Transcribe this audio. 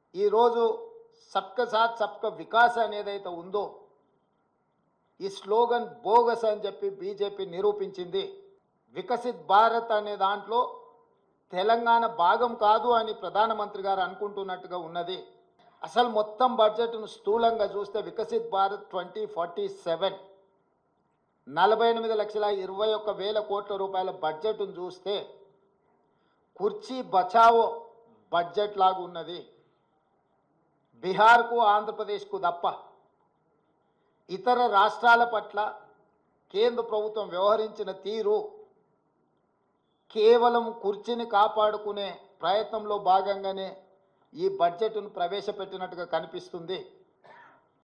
ఈరోజు సబ్క సాత్ సబ్క వికాస్ అనేదైతే ఉందో ఈ స్లోగన్ బోగస్ అని చెప్పి బీజేపీ నిరూపించింది వికసిత్ భారత్ అనే దాంట్లో తెలంగాణ భాగం కాదు అని ప్రధానమంత్రి గారు అనుకుంటున్నట్టుగా ఉన్నది అసలు మొత్తం బడ్జెట్ను స్థూలంగా చూస్తే Viksit Bharat twenty forty seven నలభై ఎనిమిది లక్షల ఇరవై ఒక్క వేల కోట్ల రూపాయల బడ్జెట్ను చూస్తే కుర్చీ బచావో బడ్జెట్ లాగా ఉన్నది బీహార్కు ఆంధ్రప్రదేశ్కు తప్ప ఇతర రాష్ట్రాల పట్ల కేంద్ర ప్రభుత్వం వ్యవహరించిన తీరు కేవలం కుర్చీని కాపాడుకునే ప్రయత్నంలో భాగంగానే ఈ బడ్జెట్ను ప్రవేశపెట్టినట్టుగా కనిపిస్తుంది